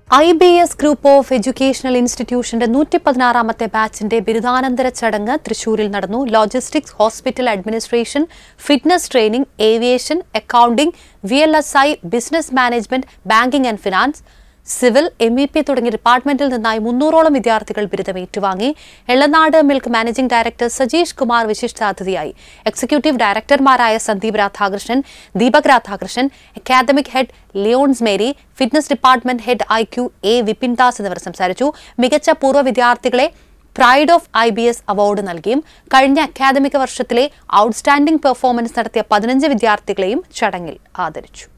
I B S group of educational ഇൻസ്റ്റിറ്റ്യൂഷന്റെ നൂറ്റി പതിനാറാമത്തെ ബാച്ചിന്റെ ബിരുദാനന്തര ചടങ്ങ് തൃശൂരിൽ നടന്നു logistics hospital administration fitness training aviation accounting V L S I business management banking and finance civil M E P തുടങ്ങിയ ഡിപ്പാർട്ട്മെന്റിൽ നിന്നായി മുന്നൂറോളം വിദ്യാർത്ഥികൾ ബിരുദം ഏറ്റുവാങ്ങി Elanad milk managing director Sajeesh Kumar വിശിഷ്ടാതിഥിയായി എക്സിക്യൂട്ടീവ് ഡയറക്ടർമാരായ Sandeep Radhakrishnan Deepak Radhakrishnan academic head Leons Mary fitness department head I Q A Vipin Das എന്നിവർ സംസാരിച്ചു മികച്ച പൂർവ്വ വിദ്യാർത്ഥികളെ pride of I B S award നൽകിയും കഴിഞ്ഞ അക്കാദമിക വർഷത്തിലെ ഔട്ട്സ്റ്റാൻഡിംഗ് പെർഫോമൻസ് നടത്തിയ പതിനഞ്ച് വിദ്യാർത്ഥികളെയും ചടങ്ങിൽ ആദരിച്ചു